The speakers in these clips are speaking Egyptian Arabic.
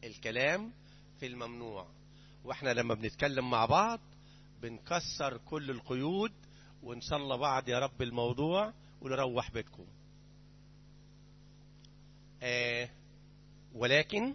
الكلام في الممنوع واحنا لما بنتكلم مع بعض بنكسر كل القيود ونصلى بعض يا رب الموضوع ونروح بيتكم آه ولكن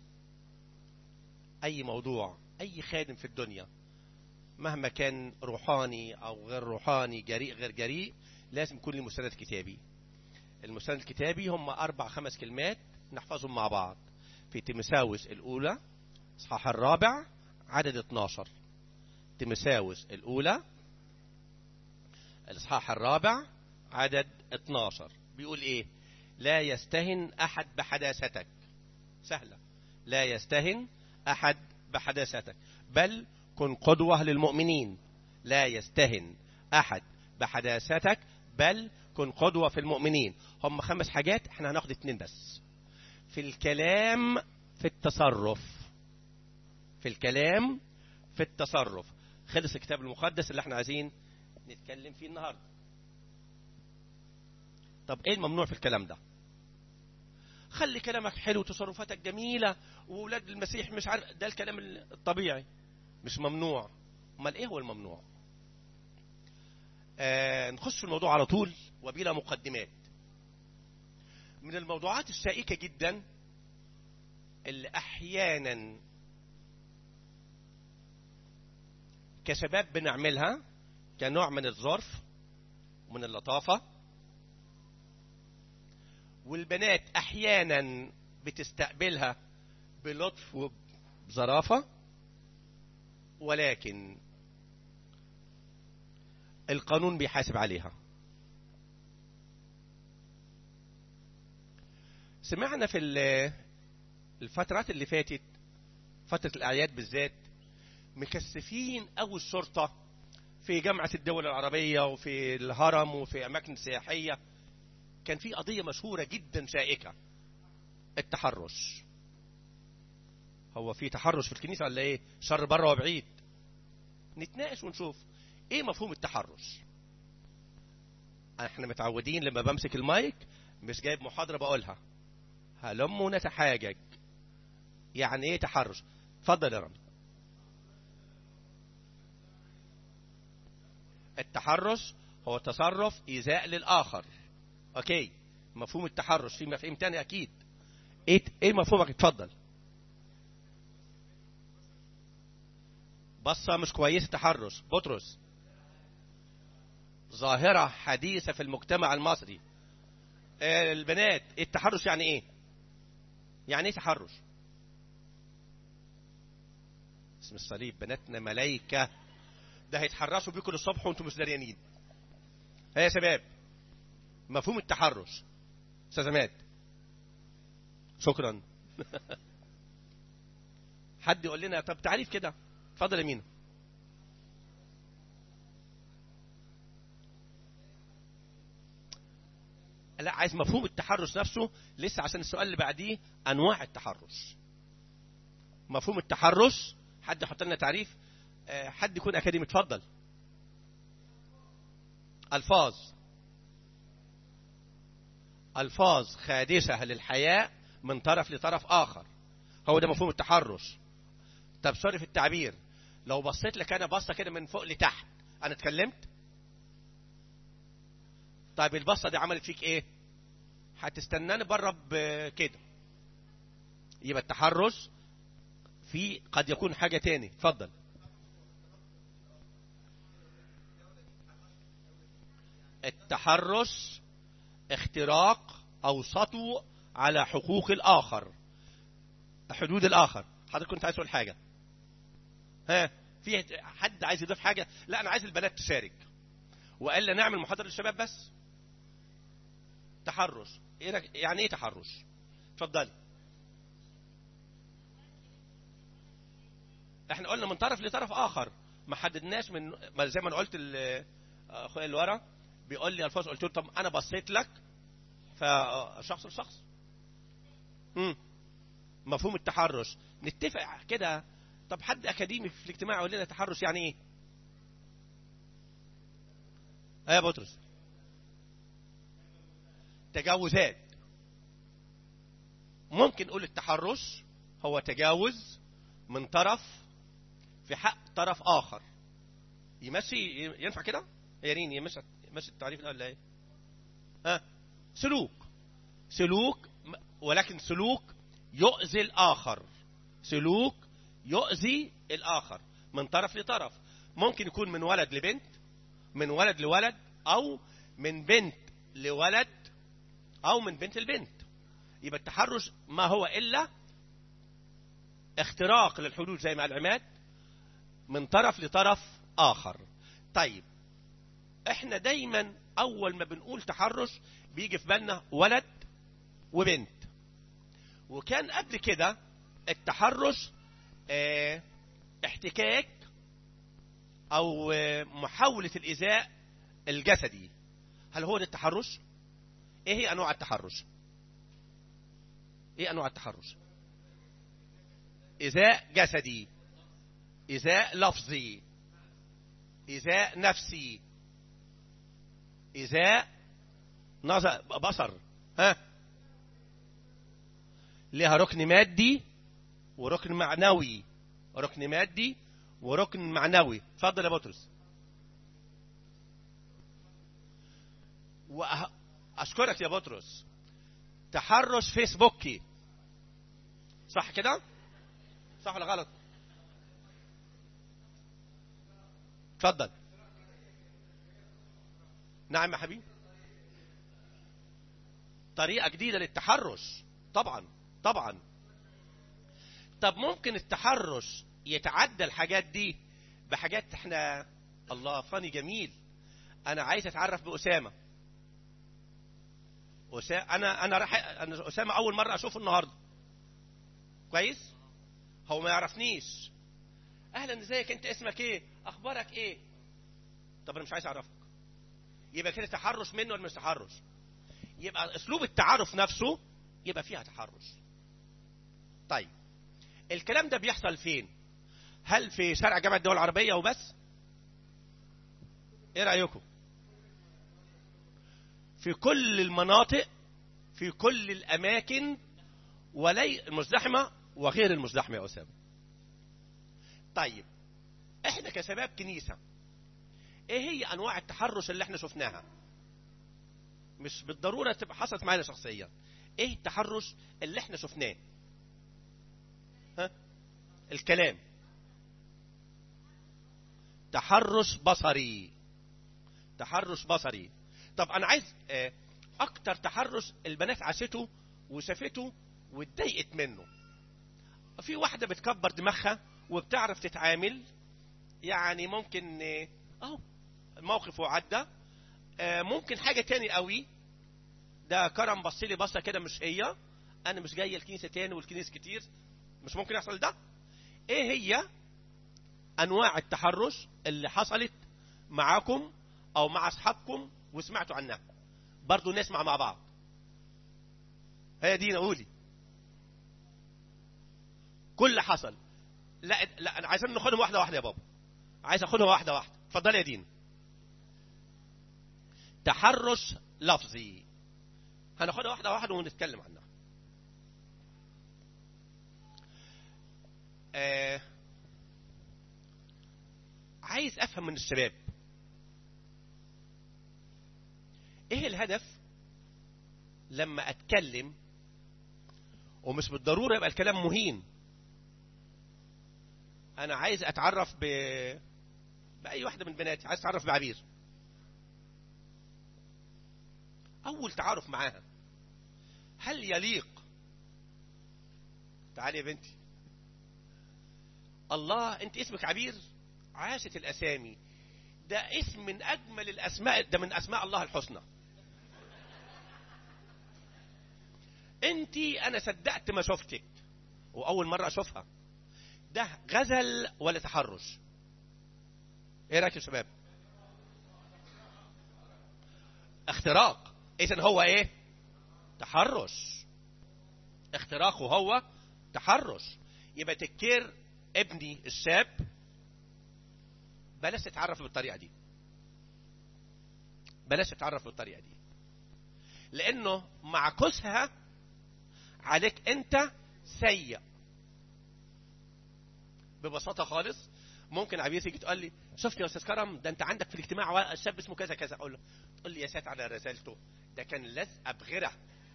اي موضوع اي خادم في الدنيا مهما كان روحاني او غير روحاني جريء غير جريء لازم يكون له مستند كتابي المستند الكتابي هم اربع خمس كلمات نحفظهم مع بعض في تيمساوس الاولى اصحاح الرابع عدد 12 تيمساوس الاولى الاصحاح الرابع عدد 12 بيقول ايه لا يستهن احد بحداثتك سهله لا يستهن احد بحداثتك بل كن قدوه للمؤمنين لا يستهن احد بحداثتك بل كن قدوه في المؤمنين هم خمس حاجات احنا هناخد اتنين بس في الكلام في التصرف في الكلام في التصرف خلص الكتاب المقدس اللي احنا عايزين نتكلم فيه النهارده طب ايه الممنوع في الكلام ده خلي كلامك حلو وتصرفاتك جميله واولاد المسيح مش عارف ده الكلام الطبيعي مش ممنوع امال ايه هو الممنوع آه نخش في الموضوع على طول وبلا مقدمات من الموضوعات الشائكه جدا اللي احيانا كشباب بنعملها كنوع من الظرف ومن اللطافة والبنات أحيانا بتستقبلها بلطف وبظرافة ولكن القانون بيحاسب عليها سمعنا في الفترات اللي فاتت فترة الأعياد بالذات مكثفين أو الشرطة في جامعة الدول العربية وفي الهرم وفي أماكن سياحية كان في قضية مشهورة جدا شائكة التحرش هو في تحرش في الكنيسة ولا ايه شر بره وبعيد نتناقش ونشوف ايه مفهوم التحرش احنا متعودين لما بمسك المايك مش جايب محاضرة بقولها هلم ونتحاجج يعني ايه تحرش اتفضل يا رمي التحرش هو تصرف إيذاء للآخر أوكي مفهوم التحرش في مفهوم تاني أكيد إيه إيه مفهومك اتفضل بصة مش كويسة تحرش بطرس ظاهرة حديثة في المجتمع المصري البنات التحرش يعني ايه يعني ايه تحرش اسم الصليب بناتنا ملايكه ده هيتحرشوا بيكم الصبح وانتم مش دريانين يا شباب مفهوم التحرش استاذ عماد شكرا حد يقول لنا طب تعريف كده اتفضل يا مينا لا عايز مفهوم التحرش نفسه لسه عشان السؤال اللي بعديه انواع التحرش مفهوم التحرش حد يحط لنا تعريف حد يكون اكاديمي اتفضل الفاظ الفاظ خادشه للحياء من طرف لطرف اخر هو ده مفهوم التحرش طب سوري في التعبير لو بصيت لك انا بصه كده من فوق لتحت انا اتكلمت طيب البصه دي عملت فيك ايه هتستناني بره بكده يبقى التحرش في قد يكون حاجه تاني اتفضل التحرش اختراق او سطو على حقوق الاخر حدود الاخر حضرتك كنت عايز تقول حاجه ها في حد عايز يضيف حاجه لا انا عايز البنات تشارك وقال لي نعمل محاضره للشباب بس تحرش إيه يعني ايه تحرش اتفضلي احنا قلنا من طرف لطرف اخر ما حددناش من زي ما انا قلت اخويا اللي ورا بيقول لي الفاظ قلت له طب انا بصيت لك فشخص لشخص امم مفهوم التحرش نتفق كده طب حد اكاديمي في الاجتماع يقول لنا تحرش يعني ايه ايه يا بطرس تجاوزات ممكن نقول التحرش هو تجاوز من طرف في حق طرف اخر يمشي ينفع كده يا رين يمشي يمشي التعريف ده ولا ايه ها سلوك سلوك ولكن سلوك يؤذي الاخر سلوك يؤذي الاخر من طرف لطرف ممكن يكون من ولد لبنت من ولد لولد او من بنت لولد او من بنت لبنت يبقى التحرش ما هو الا اختراق للحدود زي ما قال عماد من طرف لطرف اخر طيب احنا دايما اول ما بنقول تحرش بيجي في بالنا ولد وبنت وكان قبل كده التحرش اه احتكاك او اه محاولة الايذاء الجسدي هل هو ده التحرش ايه هي انواع التحرش ايه انواع التحرش ايذاء جسدي ايذاء لفظي ايذاء نفسي ايذاء نظر بصر ها ليها ركن مادي وركن معنوي ركن مادي وركن معنوي اتفضل يا بطرس واشكرك يا بطرس تحرش فيسبوكي صح كده صح ولا غلط اتفضل نعم يا حبيبي طريقة جديدة للتحرش طبعا طبعا طب ممكن التحرش يتعدى الحاجات دي بحاجات احنا الله فاني جميل انا عايز اتعرف باسامه أسامة انا انا راح انا اسامه اول مره اشوفه النهارده كويس هو ما يعرفنيش اهلا ازيك انت اسمك ايه اخبارك ايه طب انا مش عايز اعرفك يبقى كده تحرش منه ولا مش تحرش يبقى اسلوب التعارف نفسه يبقى فيها تحرش طيب الكلام ده بيحصل فين هل في شارع جامعه الدول العربيه وبس ايه رايكم في كل المناطق في كل الاماكن ولي المزدحمه وغير المزدحمه يا اسامه طيب احنا كشباب كنيسه ايه هي انواع التحرش اللي احنا شفناها مش بالضروره تبقى حصلت معانا شخصيا ايه التحرش اللي احنا شفناه ها الكلام تحرش بصري تحرش بصري طب انا عايز اه اكتر تحرش البنات عاشته وشافته واتضايقت منه في واحده بتكبر دماغها وبتعرف تتعامل يعني ممكن اهو الموقف وعدى اه ممكن حاجه تاني قوي ده كرم بص لي بصه كده مش هي انا مش جايه الكنيسه تاني والكنيس كتير مش ممكن يحصل ده ايه هي انواع التحرش اللي حصلت معاكم او مع اصحابكم وسمعتوا عنها برضو نسمع مع بعض هي دينا قولي كل حصل لا لا انا عايزين ناخدهم واحده واحده يا بابا عايز اخدها واحده واحده اتفضلي يا دينا تحرش لفظي هناخدها واحده واحده ونتكلم عنها آه عايز افهم من الشباب ايه الهدف لما اتكلم ومش بالضروره يبقى الكلام مهين انا عايز اتعرف ب باي واحده من بناتي عايز اتعرف بعبير اول تعارف معاها هل يليق تعالي يا بنتي الله انت اسمك عبير عاشت الاسامي ده اسم من اجمل الاسماء ده من اسماء الله الحسنى انت انا صدقت ما شفتك واول مره اشوفها ده غزل ولا تحرش ايه رايك يا شباب اختراق اذا هو ايه تحرش اختراقه هو تحرش يبقى تكير ابني الشاب بلاش تتعرف بالطريقه دي بلاش تتعرف بالطريقه دي لانه معكوسها عليك انت سيء ببساطه خالص ممكن عبير تيجي تقول لي شفت يا استاذ كرم ده انت عندك في الاجتماع شاب اسمه كذا كذا اقول له تقول لي يا ساتر على رسالته ده كان لزقه بغيره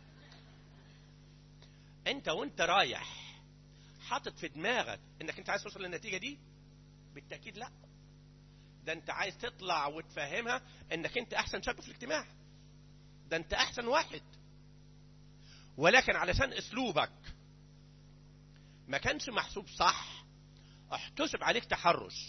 انت وانت رايح حاطط في دماغك انك انت عايز توصل للنتيجه دي بالتاكيد لا ده انت عايز تطلع وتفهمها انك انت احسن شاب في الاجتماع ده انت احسن واحد ولكن علشان اسلوبك ما كانش محسوب صح احتسب عليك تحرش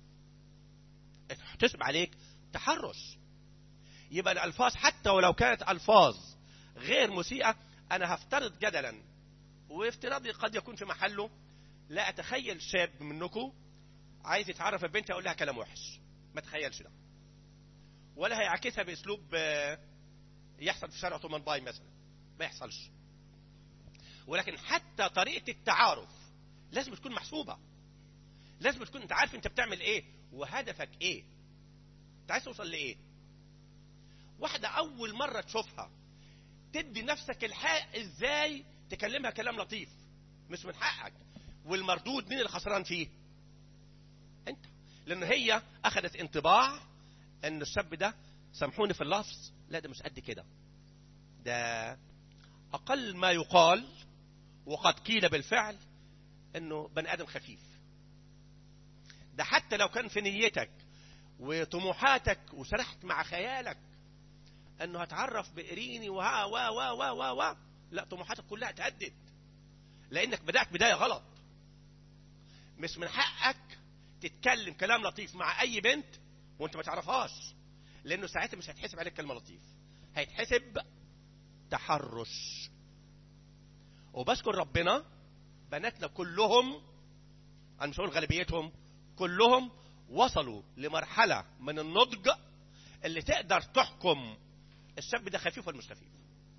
احتسب عليك تحرش يبقى الالفاظ حتى ولو كانت الفاظ غير مسيئه انا هفترض جدلا وافتراضي قد يكون في محله لا اتخيل شاب منكم عايز يتعرف ببنت اقول لها كلام وحش ما تخيلش ده ولا هيعكسها باسلوب يحصل في شارع تومان باي مثلا ما يحصلش ولكن حتى طريقه التعارف لازم تكون محسوبه لازم تكون انت عارف انت بتعمل ايه وهدفك ايه انت عايز توصل لايه واحده اول مره تشوفها تدي نفسك الحق ازاي تكلمها كلام لطيف مش من حقك والمردود مين اللي خسران فيه انت لان هي اخذت انطباع ان الشاب ده سامحوني في اللفظ لا ده مش قد كده ده اقل ما يقال وقد قيل بالفعل انه بني ادم خفيف ده حتى لو كان في نيتك وطموحاتك وسرحت مع خيالك انه هتعرف بقريني وها وا وا وا وا وا لا طموحاتك كلها اتهدد لانك بدات بدايه غلط مش من حقك تتكلم كلام لطيف مع اي بنت وانت ما تعرفهاش لانه ساعتها مش هيتحسب عليك كلمه لطيف هيتحسب تحرش وبشكر ربنا بناتنا كلهم انا مش هقول غالبيتهم كلهم وصلوا لمرحله من النضج اللي تقدر تحكم الشاب ده خفيف ولا مش خفيف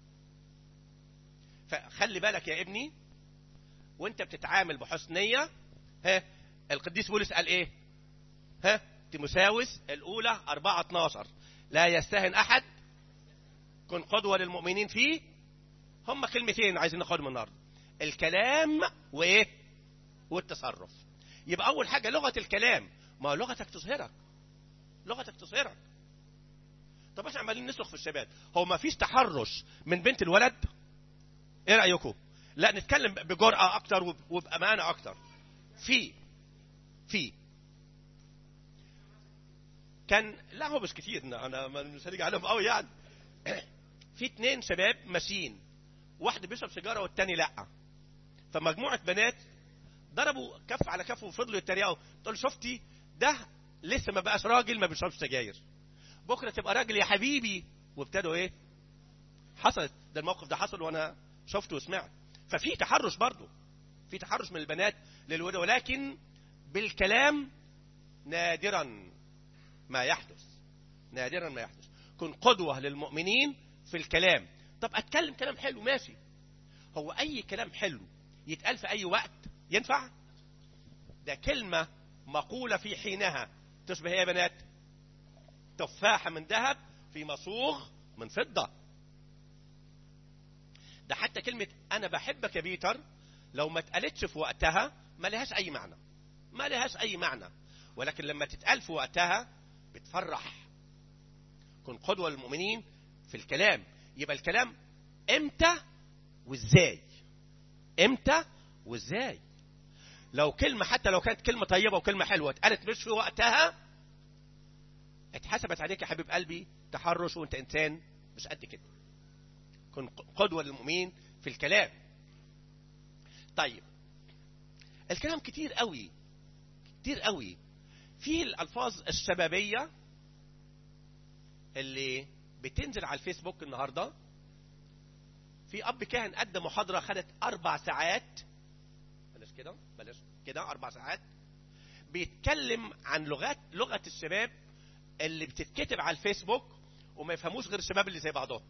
فخلي بالك يا ابني وانت بتتعامل بحسنيه ها القديس بولس قال ايه ها تيموساوس الاولى 4 12 لا يستهن احد كن قدوه للمؤمنين فيه هم كلمتين عايزين ناخدهم النهارده الكلام وايه والتصرف يبقى اول حاجه لغه الكلام ما لغتك تظهرك لغتك تظهرك طب احنا عمالين نسلخ في الشباب هو ما فيش تحرش من بنت الولد ايه رايكم لا نتكلم بجرأة اكتر وبامانه اكتر في في كان لا هو مش كتير انا مش هنيجي عليهم قوي يعني في اتنين شباب ماشيين واحد بيشرب سيجاره والتاني لا فمجموعه بنات ضربوا كف على كف وفضلوا يتريقوا تقول شفتي ده لسه ما بقاش راجل ما بيشربش سجاير بكره تبقى راجل يا حبيبي وابتدوا ايه حصلت ده الموقف ده حصل وانا شفته وسمعت ففي تحرش برضه في تحرش من البنات للولد ولكن بالكلام نادرا ما يحدث نادرا ما يحدث كن قدوة للمؤمنين في الكلام طب اتكلم كلام حلو ماشي هو اي كلام حلو يتقال في اي وقت ينفع ده كلمة مقولة في حينها تشبه يا بنات تفاحة من ذهب في مصوغ من فضة ده حتى كلمة أنا بحبك يا بيتر لو ما اتقالتش في وقتها ما لهاش أي معنى ما لهاش أي معنى ولكن لما تتقال في وقتها بتفرح كن قدوة للمؤمنين في الكلام يبقى الكلام امتى وازاي امتى وازاي لو كلمة حتى لو كانت كلمة طيبة وكلمة حلوة اتقالت مش في وقتها اتحسبت عليك يا حبيب قلبي تحرش وانت انسان مش قد كده كن قدوة للمؤمنين في الكلام طيب الكلام كتير قوي كتير قوي في الالفاظ الشبابية اللي بتنزل على الفيسبوك النهاردة في اب كاهن قدم محاضرة خدت اربع ساعات بلاش كده بلاش كده اربع ساعات بيتكلم عن لغات لغة الشباب اللي بتتكتب على الفيسبوك وما يفهموش غير الشباب اللي زي بعضهم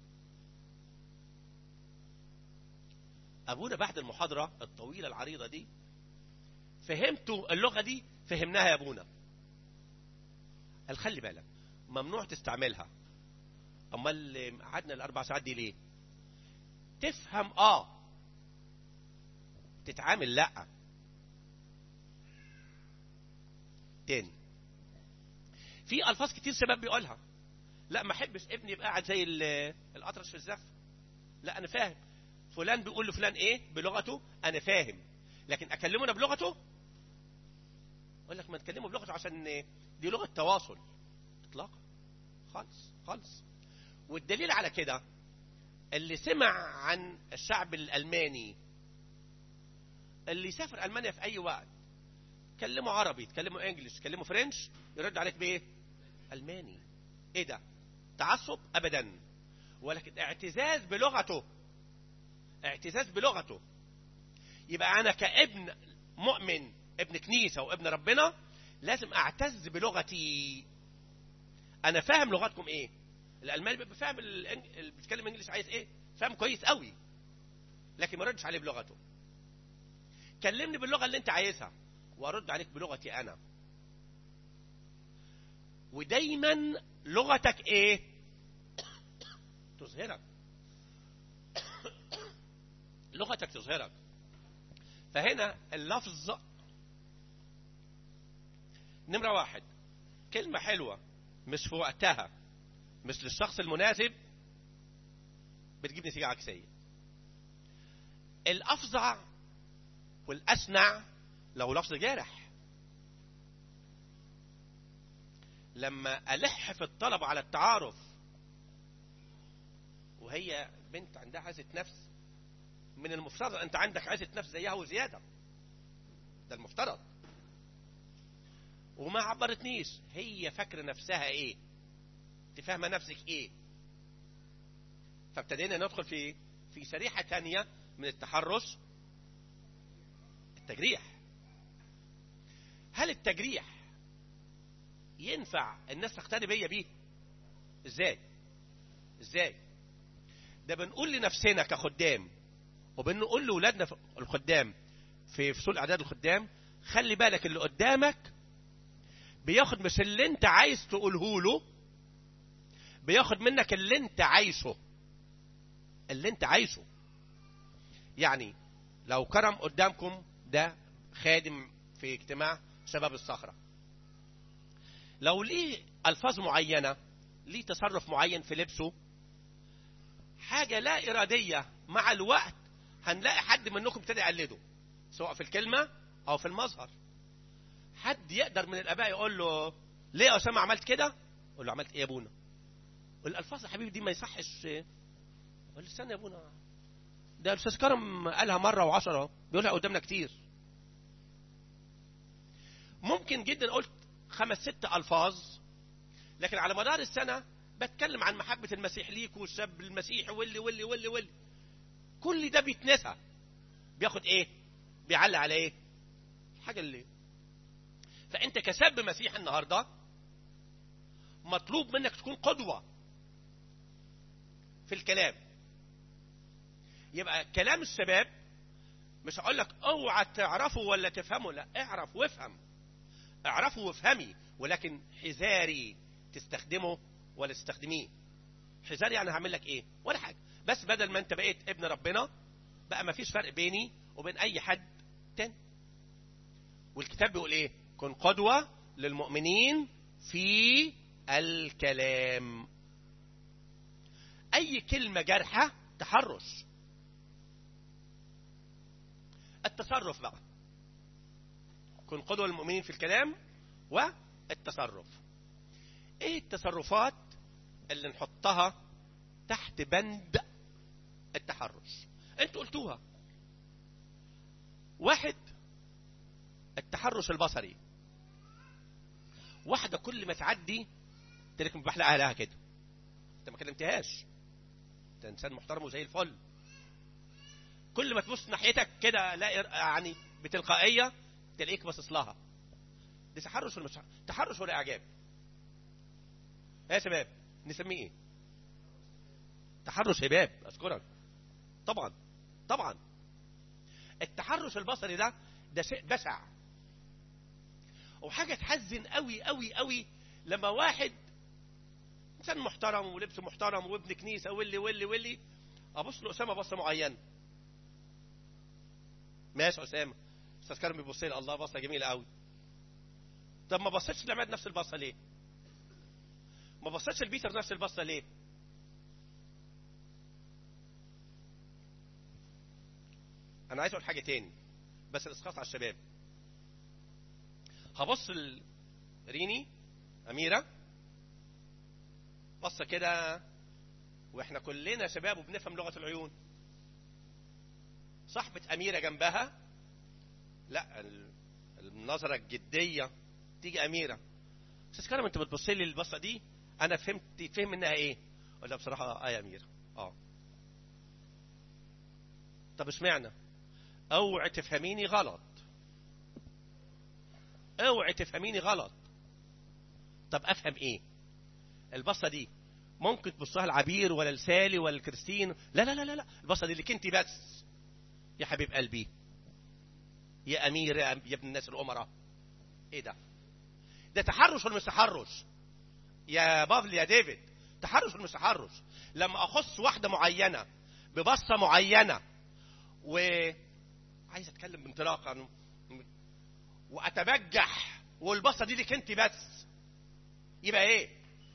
ابونا بعد المحاضرة الطويلة العريضة دي فهمتوا اللغة دي فهمناها يا ابونا قال خلي بالك ممنوع تستعملها امال قعدنا الاربع ساعات دي ليه تفهم اه تتعامل لا تاني في الفاظ كتير شباب بيقولها لا ما احبش ابني يبقى قاعد زي ال- الاطرش في الزف لا انا فاهم فلان بيقول لفلان ايه بلغته انا فاهم لكن اكلمه انا بلغته اقول لك ما تكلمه بلغته عشان دي لغه تواصل اطلاقا خالص خالص والدليل على كده اللي سمع عن الشعب الالماني اللي يسافر المانيا في اي وقت كلموا عربي تكلموا انجلش تكلموا فرنش يرد عليك بايه الماني ايه ده تعصب ابدا ولكن اعتزاز بلغته اعتزاز بلغته يبقى انا كابن مؤمن ابن كنيسه وابن ربنا لازم اعتز بلغتي انا فاهم لغتكم ايه الالماني بيبقى فاهم الإنج- اللي بيتكلم انجلش عايز ايه فاهم كويس قوي لكن ما ردش عليه بلغته كلمني باللغه اللي انت عايزها وارد عليك بلغتي انا ودايما لغتك ايه تظهرك لغتك تظهرك فهنا اللفظ نمرة واحد كلمة حلوة مش في وقتها مش للشخص المناسب بتجيب نتيجة عكسية الأفظع والأسنع لو لفظ جارح لما ألح في الطلب على التعارف وهي بنت عندها عزة نفس من المفترض أنت عندك عزة نفس زيها وزيادة ده المفترض وما عبرتنيش هي فاكرة نفسها ايه تفهم نفسك ايه فابتدينا ندخل في في شريحة تانية من التحرش التجريح هل التجريح ينفع الناس تقتني بيا بيه ازاي ازاي ده بنقول لنفسنا كخدام وبنقول لاولادنا في الخدام في فصول اعداد الخدام خلي بالك اللي قدامك بياخد مش اللي انت عايز تقوله له بياخد منك اللي انت عايزه اللي انت عايزه يعني لو كرم قدامكم ده خادم في اجتماع شباب الصخرة لو ليه ألفاظ معينة ليه تصرف معين في لبسه حاجة لا إرادية مع الوقت هنلاقي حد منكم ابتدى يقلده سواء في الكلمة أو في المظهر حد يقدر من الآباء يقول له ليه يا أسامة عملت كده؟ يقول له عملت إيه يا أبونا؟ والألفاظ يا حبيبي دي ما يصحش يقول له استنى يا أبونا ده الأستاذ كرم قالها مرة وعشرة بيقولها قدامنا كتير ممكن جدا قلت خمس ست ألفاظ لكن على مدار السنة بتكلم عن محبة المسيح ليك والشاب المسيحي واللي واللي واللي واللي كل ده بيتنسى بياخد ايه بيعلق على ايه الحاجة اللي فانت كشاب مسيحي النهاردة مطلوب منك تكون قدوة في الكلام يبقى كلام الشباب مش هقول لك اوعى تعرفه ولا تفهمه لا اعرف وافهم اعرفه وافهمي ولكن حذاري تستخدمه ولا تستخدميه حذاري يعني هعمل لك ايه ولا حاجه بس بدل ما انت بقيت ابن ربنا بقى ما فيش فرق بيني وبين اي حد تاني والكتاب بيقول ايه كن قدوه للمؤمنين في الكلام اي كلمه جارحه تحرش التصرف بقى كن قدوة للمؤمنين في الكلام والتصرف ايه التصرفات اللي نحطها تحت بند التحرش انتوا قلتوها واحد التحرش البصري واحدة كل ما تعدي تلك بحلقها لها كده انت ما كلمتهاش انت انسان محترم وزي الفل كل ما تبص ناحيتك كده لا يعني بتلقائيه تلاقيك باصص لها ده تحرش ولا مش تحرش؟ تحرش ولا اعجاب يا شباب نسميه ايه تحرش هباب اشكرك طبعا طبعا التحرش البصري ده ده شيء بشع وحاجه تحزن قوي قوي قوي لما واحد انسان محترم ولبسه محترم وابن كنيسه واللي واللي واللي ابص له اسامه بصه معينه ماشي يا اسامه استاذ كرم بيبص لي الله بصه جميله قوي طب ما بصيتش لعماد نفس البصه ليه ما بصيتش لبيتر نفس البصه ليه انا عايز اقول حاجه تاني بس الاسقاط على الشباب هبص ريني اميره بصه كده واحنا كلنا شباب وبنفهم لغه العيون صاحبه اميره جنبها لا ال- النظره الجديه تيجي اميره استاذ كرم انت بتبص لي البصه دي انا فهمت فهم منها ايه ولا بصراحه اه يا اميره اه طب اشمعنى اوعي تفهميني غلط اوعي تفهميني غلط طب افهم ايه البصه دي ممكن تبصها العبير ولا لسالي ولا الكريستين لا لا لا لا لا البصه دي لك انت بس يا حبيب قلبي يا امير يا يا ابن الناس الامراء ايه ده ده تحرش ولا مش تحرش يا بافل يا ديفيد تحرش ولا مش تحرش لما اخص واحده معينه ببصه معينه و عايز اتكلم بانطلاقا واتبجح والبصه دي لك انت بس يبقى ايه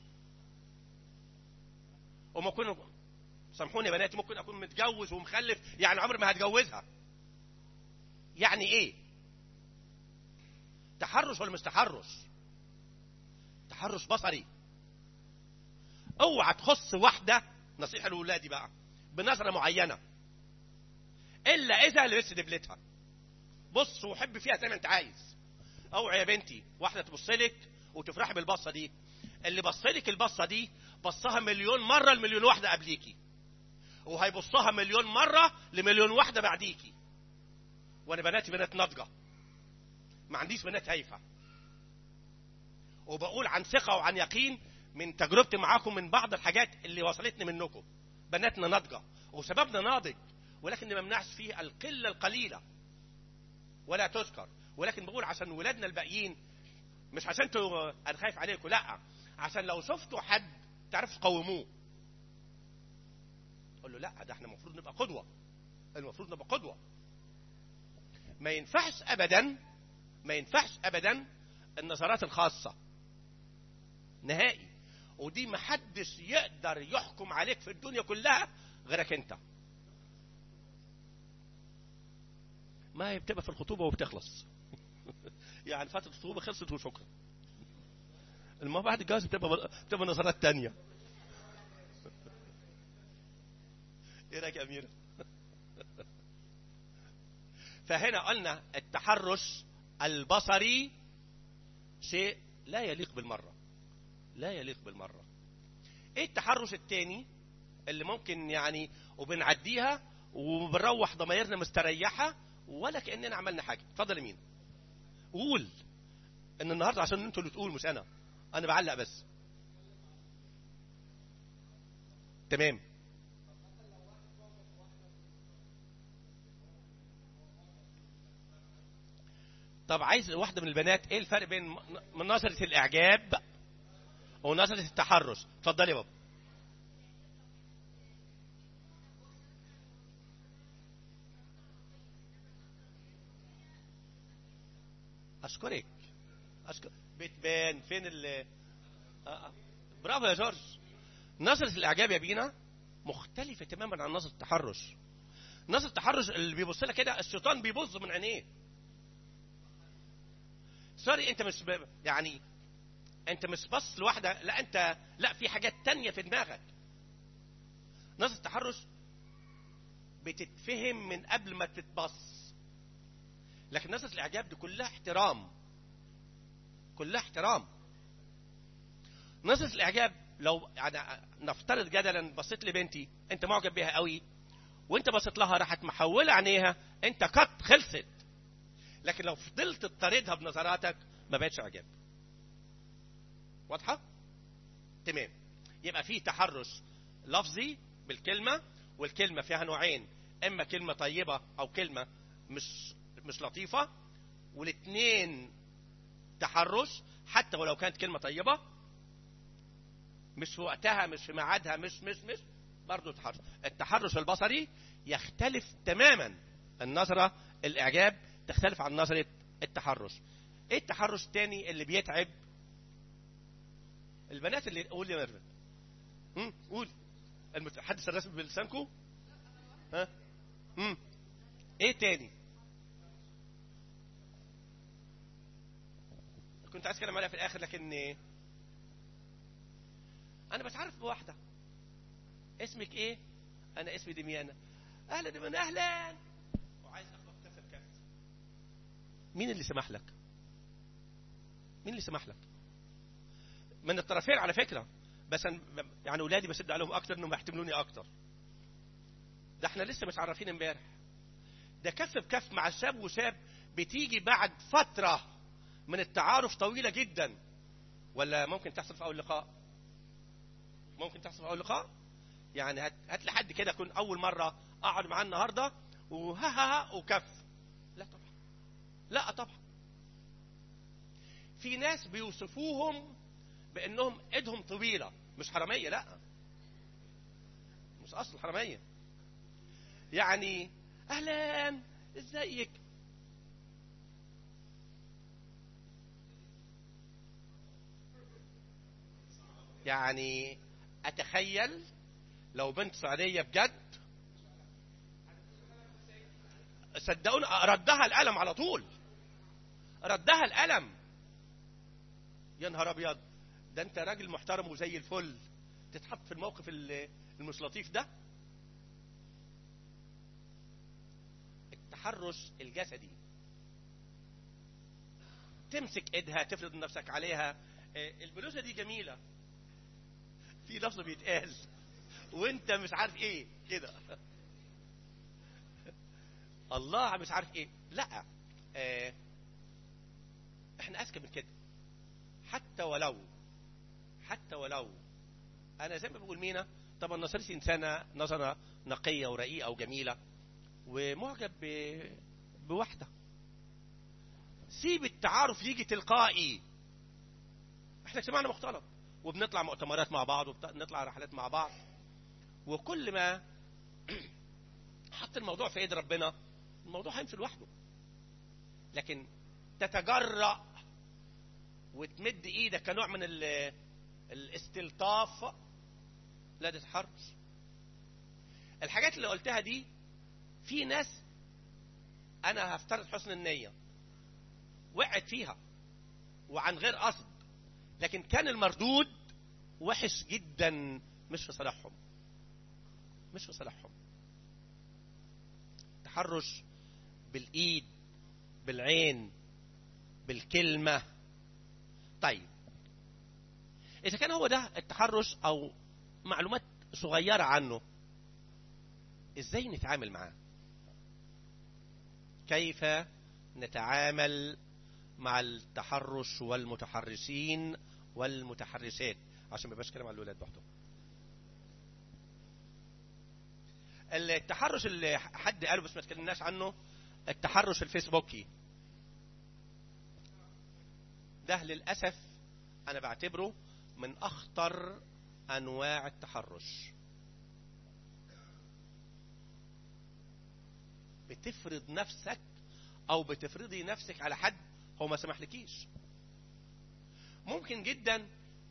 وما اكون سامحوني يا بناتي ممكن اكون متجوز ومخلف يعني عمري ما هتجوزها يعني ايه تحرش ولا مش تحرش تحرش بصري اوعى تخص واحده نصيحه لاولادي بقى بنظره معينه الا اذا لبست دبلتها بص وحب فيها زي ما انت عايز اوعى يا بنتي واحده تبص لك وتفرحي بالبصه دي اللي بص لك البصه دي بصها مليون مره لمليون واحده قبليكي وهيبصها مليون مره لمليون واحده بعديكي وانا بناتي بنات ناضجه ما عنديش بنات هايفه وبقول عن ثقه وعن يقين من تجربتي معاكم من بعض الحاجات اللي وصلتني منكم بناتنا ناضجه وسببنا ناضج ولكن ما منعش فيه القله القليله ولا تذكر ولكن بقول عشان ولادنا الباقيين مش عشان انتوا انا خايف عليكم لا عشان لو شفتوا حد تعرفوا تقوموه قول له لا ده احنا المفروض نبقى قدوه المفروض نبقى قدوه ما ينفعش ابدا ما ينفعش ابدا النظرات الخاصه نهائي ودي محدش يقدر يحكم عليك في الدنيا كلها غيرك انت ما هي بتبقى في الخطوبه وبتخلص يعني فتره الخطوبه خلصت وشكرا المهم بعد الجواز بتبقى بتبقى نظرات تانية ايه رايك يا اميره فهنا قلنا التحرش البصري شيء لا يليق بالمره لا يليق بالمره ايه التحرش التاني اللي ممكن يعني وبنعديها وبنروح ضمايرنا مستريحه ولا كاننا عملنا حاجه اتفضل مين قول ان النهارده عشان انتوا اللي تقول مش انا انا بعلق بس تمام طب عايز واحده من البنات ايه الفرق بين من نظره الاعجاب ونظره التحرش اتفضلي يا بابا اشكرك اشكر بتبان فين ال آه آه. برافو يا جورج نظرة الإعجاب يا بينا مختلفة تماما عن نظرة التحرش نظرة التحرش اللي بيبص لك كده الشيطان بيبص من عينيه سوري انت مش ب... يعني انت مش بص لواحدة لا انت لا في حاجات تانية في دماغك نظرة التحرش بتتفهم من قبل ما تتبص لكن نظرة الإعجاب دي كلها احترام كلها احترام نظرة الإعجاب لو يعني نفترض جدلا بصيت لبنتي أنت معجب بيها قوي وأنت بصيت لها راحت محولة عينيها أنت قط خلصت لكن لو فضلت تطاردها بنظراتك ما بقتش إعجاب واضحة؟ تمام يبقى في تحرش لفظي بالكلمة والكلمة فيها نوعين إما كلمة طيبة أو كلمة مش مش لطيفة والاثنين تحرش حتى ولو كانت كلمة طيبة مش في وقتها مش في ميعادها مش مش مش برضه تحرش التحرش البصري يختلف تماما النظرة الإعجاب تختلف عن نظرة التحرش ايه التحرش التاني اللي بيتعب البنات اللي قول يا ميرفت هم؟ قول المتحدث الرسمي بلسانكم ها هم؟ ايه تاني كنت عايز اتكلم عليها في الاخر لكن انا بتعرف بواحده اسمك ايه انا اسمي دميانه اهلا دميانه اهلا وعايز اخبط كف بكف مين اللي سمح لك مين اللي سمح لك من الطرفين على فكره بس أنا يعني اولادي بسد عليهم اكتر انهم يحتملوني اكتر ده احنا لسه متعرفين امبارح ده كف بكف مع شاب وشاب بتيجي بعد فتره من التعارف طويله جدا ولا ممكن تحصل في اول لقاء ممكن تحصل في اول لقاء يعني هات, هات لي حد كده يكون اول مره اقعد معاه النهارده وها ها ها وكف لا طبعا لا طبعا في ناس بيوصفوهم بانهم ايدهم طويله مش حراميه لا مش اصل حراميه يعني اهلا ازيك يعني اتخيل لو بنت سعوديه بجد صدقوني ردها القلم على طول ردها القلم يا نهار ابيض ده انت راجل محترم وزي الفل تتحط في الموقف المش لطيف ده التحرش الجسدي تمسك ايدها تفرض نفسك عليها البلوزه دي جميله في لفظ بيتقال وانت مش عارف ايه كده الله مش عارف ايه لا اه احنا اذكى من كده حتى ولو حتى ولو انا زي ما بقول مينا طبعا نظرتي انسانه نظره نقيه ورقيقه وجميله ومعجب ب... بواحده سيب التعارف يجي تلقائي احنا اجتماعنا مختلط وبنطلع مؤتمرات مع بعض وبنطلع رحلات مع بعض وكل ما حط الموضوع في ايد ربنا الموضوع هيمشي لوحده لكن تتجرأ وتمد ايدك كنوع من الاستلطاف لا ده تحرش الحاجات اللي قلتها دي في ناس انا هفترض حسن النية وقعت فيها وعن غير قصد لكن كان المردود وحش جدا مش في صالحهم مش في صالحهم تحرش بالايد بالعين بالكلمة طيب اذا كان هو ده التحرش او معلومات صغيرة عنه ازاي نتعامل معاه كيف نتعامل مع التحرش والمتحرشين والمتحرشات عشان ما يبقاش كلام على الاولاد لوحدهم التحرش اللي حد قاله بس ما اتكلمناش عنه التحرش الفيسبوكي ده للاسف انا بعتبره من اخطر انواع التحرش بتفرض نفسك او بتفرضي نفسك على حد هو ما سمحلكيش ممكن جدا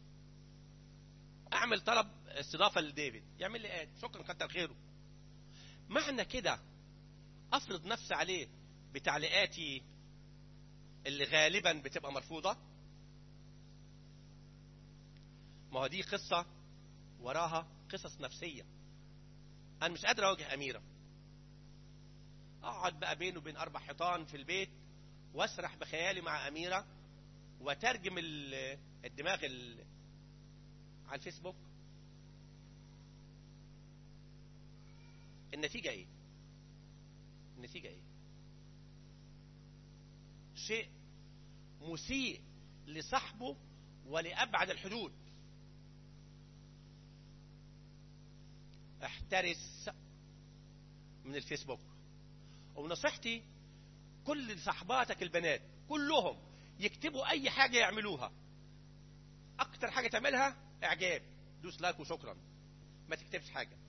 اعمل طلب استضافه لديفيد يعمل لي اد شكرا كتر خيره معنى كده افرض نفسي عليه بتعليقاتي اللي غالبا بتبقى مرفوضه ما هو دي قصه وراها قصص نفسيه انا مش قادر اواجه اميره اقعد بقى بينه وبين اربع حيطان في البيت واسرح بخيالي مع اميره وترجم الدماغ على الفيسبوك النتيجة ايه النتيجة ايه شيء مسيء لصاحبه ولأبعد الحدود احترس من الفيسبوك ونصيحتي كل صحباتك البنات كلهم يكتبوا اي حاجة يعملوها اكتر حاجة تعملها اعجاب دوس لايك وشكرا ما تكتبش حاجة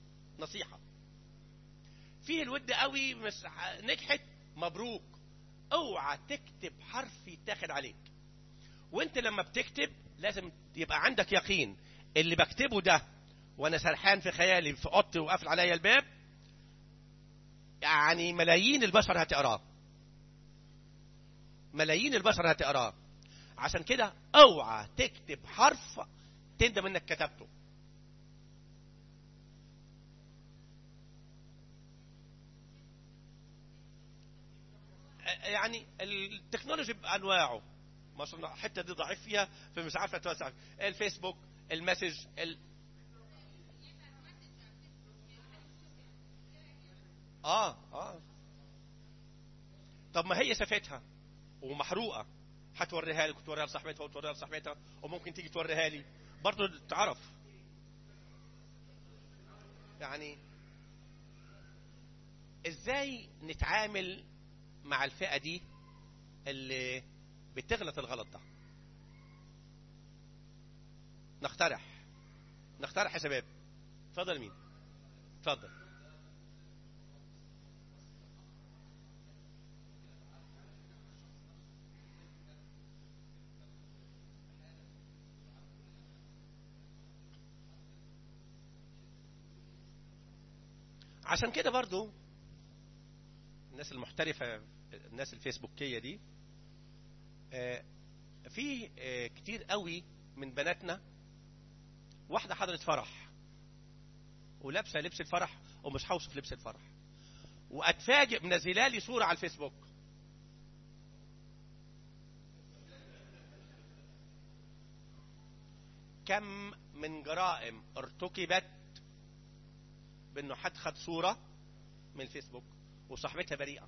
نصيحة فيه الود قوي مش نجحت مبروك اوعى تكتب حرف يتاخد عليك وانت لما بتكتب لازم يبقى عندك يقين اللي بكتبه ده وانا سرحان في خيالي في اوضتي وقافل عليا الباب يعني ملايين البشر هتقراه ملايين البشر هتقراه عشان كده اوعى تكتب حرف تندم انك كتبته يعني التكنولوجي بانواعه ما شاء الله الحته دي ضعيف فيها فمش عارفه توسع الفيسبوك المسج ال... اه اه طب ما هي سافتها ومحروقه هتوريها لك وتوريها لصاحبتها وتوريها لصاحبتها وممكن تيجي توريها لي برضه تعرف يعني ازاي نتعامل مع الفئه دي اللي بتغلط الغلط ده نقترح نقترح يا شباب اتفضل مين اتفضل عشان كده برضو الناس المحترفة الناس الفيسبوكية دي آه، في آه، كتير قوي من بناتنا واحدة حضرت فرح ولابسة لبس الفرح ومش هوصف لبس الفرح واتفاجئ منزله لي صورة على الفيسبوك كم من جرائم ارتكبت بانه حد خد صورة من الفيسبوك وصاحبتها بريئة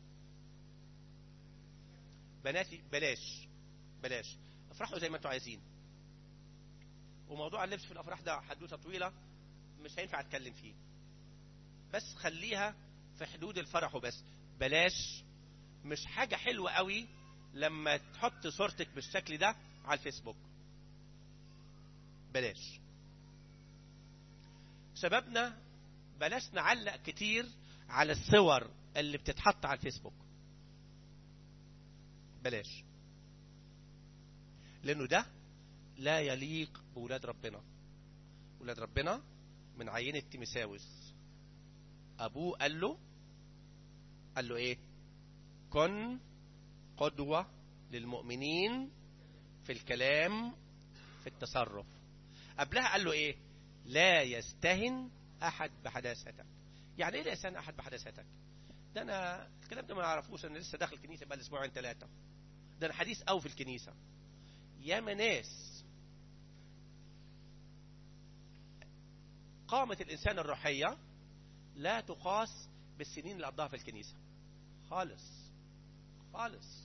بناتي بلاش بلاش افرحوا زي ما انتوا عايزين وموضوع اللبس في الافراح ده حدوته طويله مش هينفع اتكلم فيه بس خليها في حدود الفرح وبس بلاش مش حاجه حلوه قوي لما تحط صورتك بالشكل ده على الفيسبوك بلاش شبابنا بلاش نعلق كتير على الصور اللي بتتحط على الفيسبوك بلاش لانه ده لا يليق بولاد ربنا ولاد ربنا من عينة تيمساوس ابوه قال له قال له ايه كن قدوة للمؤمنين في الكلام في التصرف قبلها قال له ايه لا يستهن احد بحداثتك يعني ايه لا يستهن احد بحداثتك ده انا الكلام ده ما اعرفوش انا لسه داخل الكنيسه بقى اسبوعين ثلاثه ده انا حديث قوي في الكنيسه ياما ناس قامة الإنسان الروحية لا تقاس بالسنين اللي قضاها في الكنيسة خالص خالص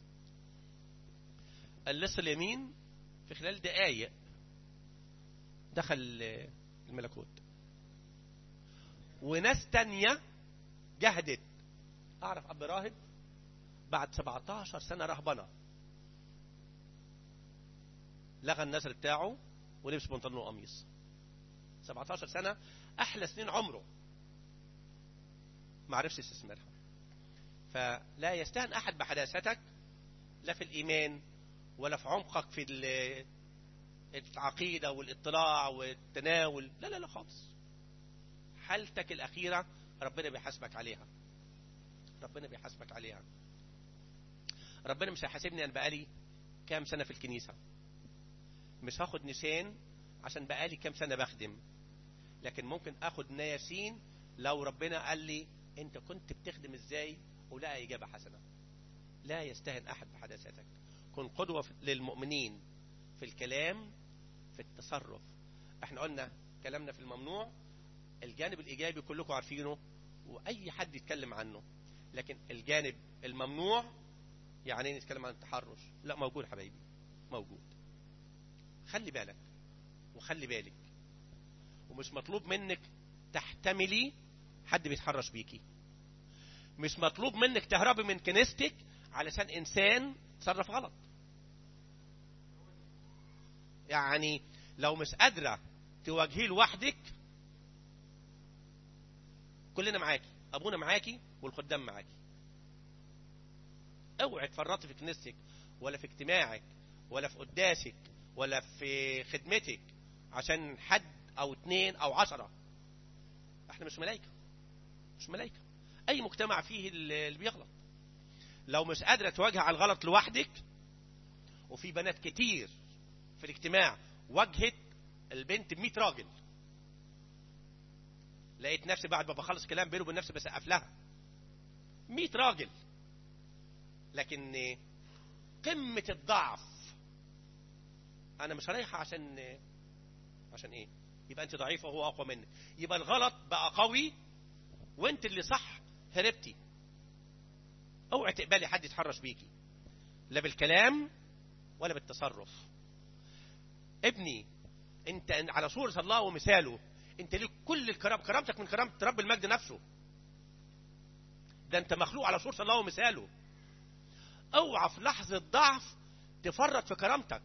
اللص اليمين في خلال دقايق دخل الملكوت وناس تانية جهدت أعرف أب راهب بعد 17 سنة رهبنة لغى النزل بتاعه ولبس بنطلون وقميص 17 سنة أحلى سنين عمره ما عرفش يستثمرها فلا يستهن أحد بحداثتك لا في الإيمان ولا في عمقك في العقيدة والاطلاع والتناول لا لا لا خالص حالتك الأخيرة ربنا بيحاسبك عليها ربنا بيحاسبك عليها ربنا مش هيحاسبني أنا بقالي كام سنة في الكنيسة مش هاخد نسان عشان بقالي كام سنة بخدم لكن ممكن اخد نياسين لو ربنا قال لي انت كنت بتخدم ازاي ولقى اجابة حسنة لا يستهن احد بحداثتك كن قدوة للمؤمنين في الكلام في التصرف احنا قلنا كلامنا في الممنوع الجانب الايجابي كلكم عارفينه واي حد يتكلم عنه لكن الجانب الممنوع يعني ايه نتكلم عن التحرش لا موجود حبايبي موجود خلي بالك وخلي بالك ومش مطلوب منك تحتملي حد بيتحرش بيكي مش مطلوب منك تهربي من كنيستك علشان انسان تصرف غلط يعني لو مش قادرة تواجهيه لوحدك كلنا معاكي ابونا معاكي والخدام معاكي اوعي تفرطي في كنيستك ولا في اجتماعك ولا في قداسك ولا في خدمتك عشان حد او اتنين او عشرة احنا مش ملايكة مش ملايكة اي مجتمع فيه اللي بيغلط لو مش قادرة تواجه على الغلط لوحدك وفي بنات كتير في الاجتماع واجهت البنت ب 100 راجل لقيت نفسي بعد ما بخلص كلام بيني وبين نفسي بسقف لها 100 راجل لكن قمة الضعف انا مش رايحة عشان عشان ايه يبقى انت ضعيفة وهو اقوى منك يبقى الغلط بقى قوي وانت اللي صح هربتي اوعي تقبلي حد يتحرش بيكي لا بالكلام ولا بالتصرف ابني انت على صورة الله ومثاله انت ليك كل الكرام كرامتك من كرامة رب المجد نفسه ده انت مخلوق على صورة الله ومثاله اوعى في لحظة ضعف تفرط في كرامتك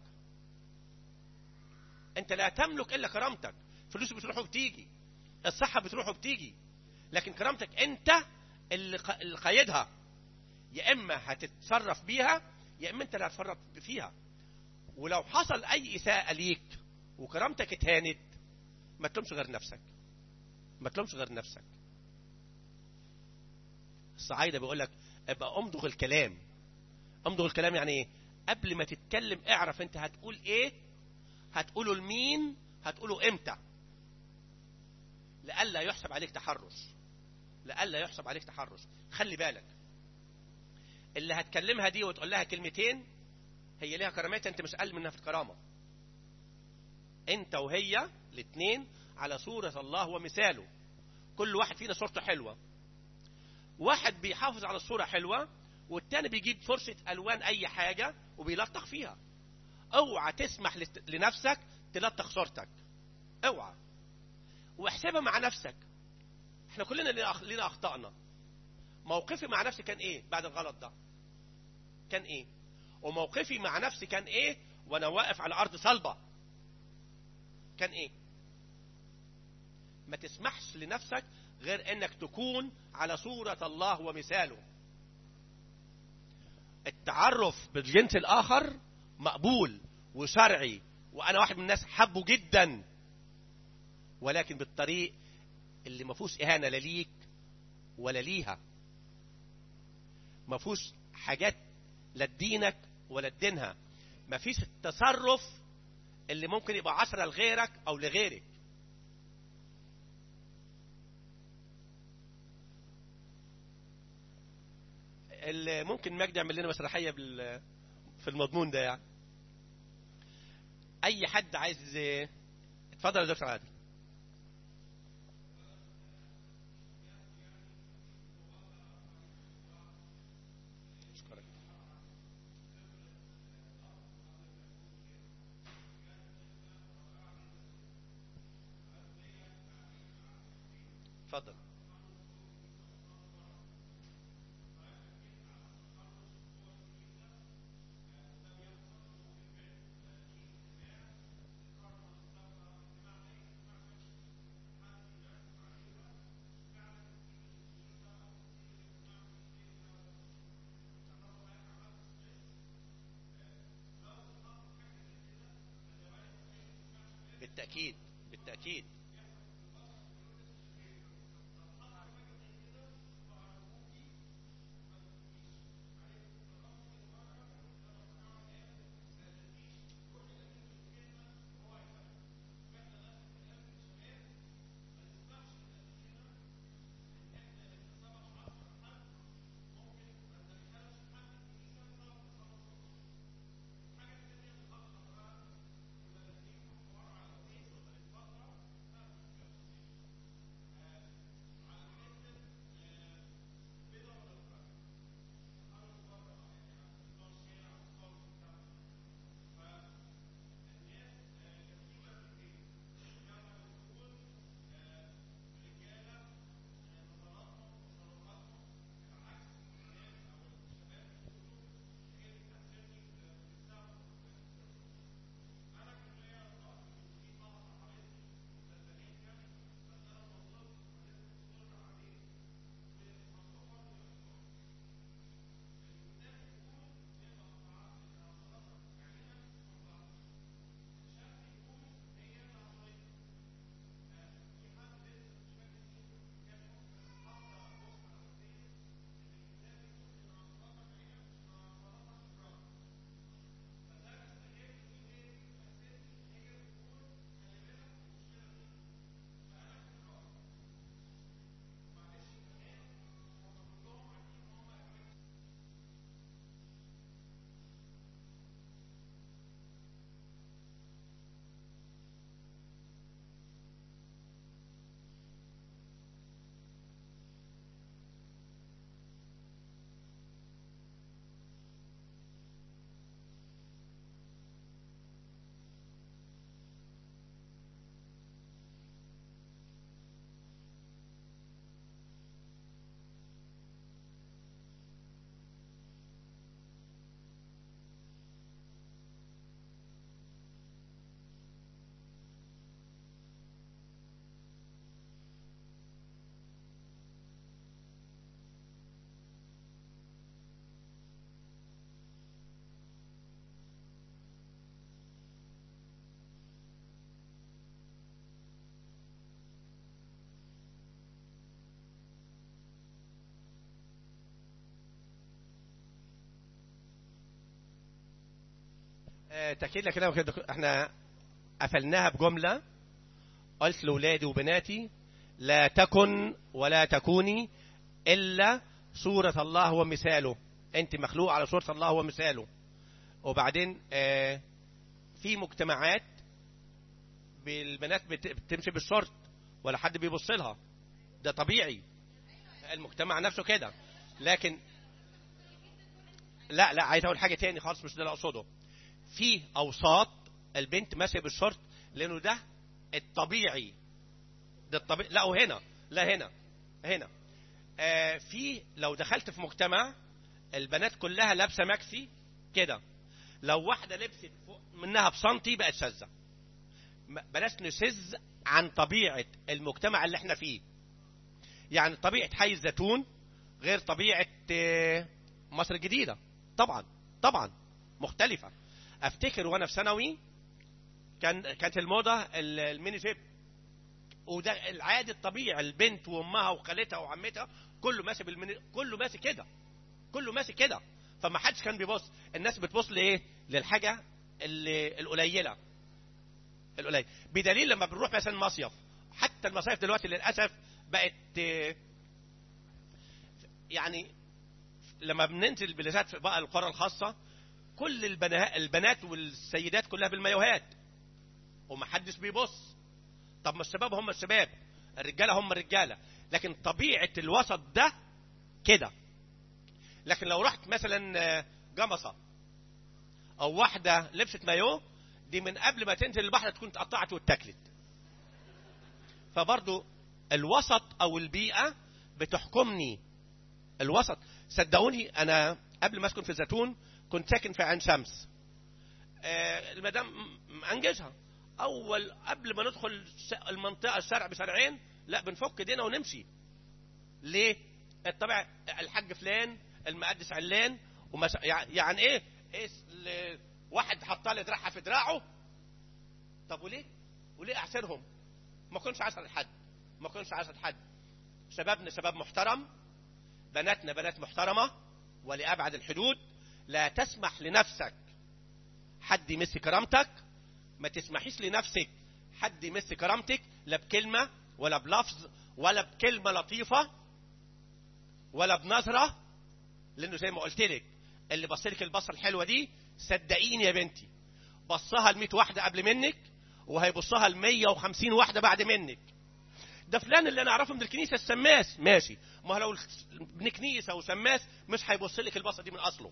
انت لا تملك الا كرامتك فلوس بتروح وبتيجي الصحة بتروح وبتيجي لكن كرامتك انت اللي قايدها يا اما هتتصرف بيها يا اما انت اللي هتفرط فيها ولو حصل اي اساءة ليك وكرامتك اتهانت ما تلومش غير نفسك ما تلومش غير نفسك الصعايدة بيقول لك ابقى امضغ الكلام امضغ الكلام يعني ايه قبل ما تتكلم اعرف انت هتقول ايه هتقوله لمين هتقوله امتى لألا يحسب عليك تحرش لألا يحسب عليك تحرش خلي بالك اللي هتكلمها دي وتقول لها كلمتين هي ليها كرامتها انت مش اقل منها في الكرامه انت وهي الاثنين على صورة الله ومثاله كل واحد فينا صورته حلوة واحد بيحافظ على الصورة حلوة والتاني بيجيب فرشة ألوان أي حاجة وبيلطخ فيها اوعى تسمح لنفسك تلطخ صورتك اوعى واحسبها مع نفسك احنا كلنا لنا اخطائنا موقفي مع نفسي كان ايه بعد الغلط ده كان ايه وموقفي مع نفسي كان ايه وانا واقف على ارض صلبه كان ايه ما تسمحش لنفسك غير انك تكون على صورة الله ومثاله التعرف بالجنس الاخر مقبول وشرعي وانا واحد من الناس حبه جدا ولكن بالطريق اللي ما فيهوش اهانه لا ليك ولا ليها ما فيهوش حاجات لا لدينك ولا لدينها ما فيش التصرف اللي ممكن يبقى عشرة لغيرك او لغيرك اللي ممكن مجدي يعمل لنا مسرحيه بال في المضمون ده يعني اي حد عايز اتفضل يا دكتور عادل أشكرك. اتفضل بالتأكيد بالتأكيد آه، تأكيد لك كده وكده احنا قفلناها بجملة قلت لأولادي وبناتي لا تكن ولا تكوني إلا صورة الله ومثاله أنت مخلوق على صورة الله ومثاله وبعدين آه، في مجتمعات بالبنات بت- بتمشي بالشورت ولا حد بيبص لها ده طبيعي المجتمع نفسه كده لكن لا لا عايز اقول حاجه تاني خالص مش ده اللي اقصده في اوساط البنت ماشيه بالشورت لانه ده الطبيعي ده الطبيعي لا وهنا لا هنا هنا آه في لو دخلت في مجتمع البنات كلها لابسه ماكسي كده لو واحده لبست فوق منها بسنتي بقت شاذه م- بلاش نشذ عن طبيعه المجتمع اللي احنا فيه يعني طبيعه حي الزيتون غير طبيعه آه، مصر الجديده طبعا طبعا مختلفه افتكر وانا في ثانوي كان كانت الموضه ال- الميني جيب وده العادي الطبيعي البنت وامها وخالتها وعمتها كله ماشي بالميني كله ماشي كده كله ماشي كده فما حدش كان بيبص الناس بتبص لايه للحاجه اللي القليله القليل بدليل لما بنروح مثلا مصيف حتى المصايف دلوقتي للاسف بقت آه، يعني لما بننزل بالذات في بقى القرى الخاصه كل البنا- البنات والسيدات كلها بالمايوهات ومحدش بيبص طب ما الشباب هم الشباب الرجاله هم الرجاله لكن طبيعه الوسط ده كده لكن لو رحت مثلا آه، جمصه او واحده لبست مايو دي من قبل ما تنزل البحر تكون اتقطعت واتاكلت فبرضو الوسط او البيئه بتحكمني الوسط صدقوني انا قبل ما اسكن في الزيتون كنت ساكن في عين شمس آه، المدام م- مأنجزها اول قبل ما ندخل س- المنطقه الشارع بشارعين لا بنفك ايدينا ونمشي ليه الطبع الحاج فلان المقدس علان ومس... يع- يعني ايه ايه س- ل- واحد حط لي دراعها في دراعه طب وليه وليه احسنهم ما كنتش عايز حد ما كنتش عايز حد شبابنا شباب محترم بناتنا بنات محترمه ولابعد الحدود لا تسمح لنفسك حد يمس كرامتك ما تسمحيش لنفسك حد يمس كرامتك لا بكلمه ولا بلفظ ولا بكلمه لطيفه ولا بنظره لانه زي ما قلت لك اللي بص لك البصه الحلوه دي صدقيني يا بنتي بصها ل 100 واحده قبل منك وهيبصها ل 150 واحده بعد منك ده فلان اللي انا اعرفه من الكنيسه السماس ماشي ما هو لو ابن كنيسه وسماس مش هيبص لك البصه دي من اصله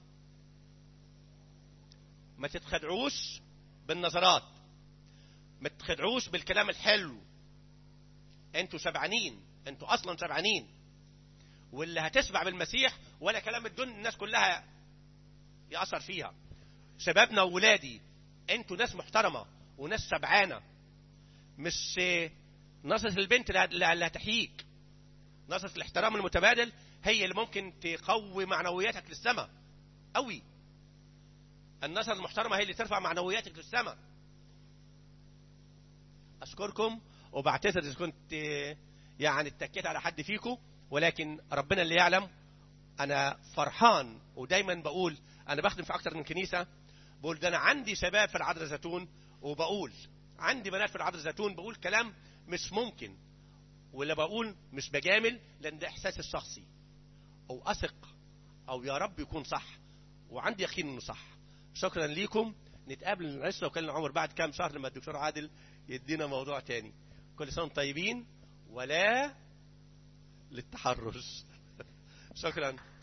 ما تتخدعوش بالنظرات ما تتخدعوش بالكلام الحلو انتوا شبعانين انتوا اصلا شبعانين واللي هتشبع بالمسيح ولا كلام الدن الناس كلها يأثر فيها شبابنا وولادي انتوا ناس محترمة وناس شبعانة مش نظرة البنت اللي اللي هتحييك نظرة الاحترام المتبادل هي اللي ممكن تقوي معنوياتك للسماء قوي النظرة المحترمة هي اللي ترفع معنوياتك للسماء أشكركم وبعتذر إذا كنت يعني اتكيت على حد فيكم ولكن ربنا اللي يعلم أنا فرحان ودايما بقول أنا بخدم في أكتر من كنيسة بقول ده أنا عندي شباب في العذراء زيتون وبقول عندي بنات في العذراء زيتون بقول كلام مش ممكن ولا بقول مش بجامل لأن ده إحساسي الشخصي أو أثق أو يا رب يكون صح وعندي يقين إنه صح شكرا ليكم نتقابل لسه وكلنا عمر بعد كام شهر لما الدكتور عادل يدينا موضوع تاني كل سنه وانتم طيبين ولا للتحرش شكرا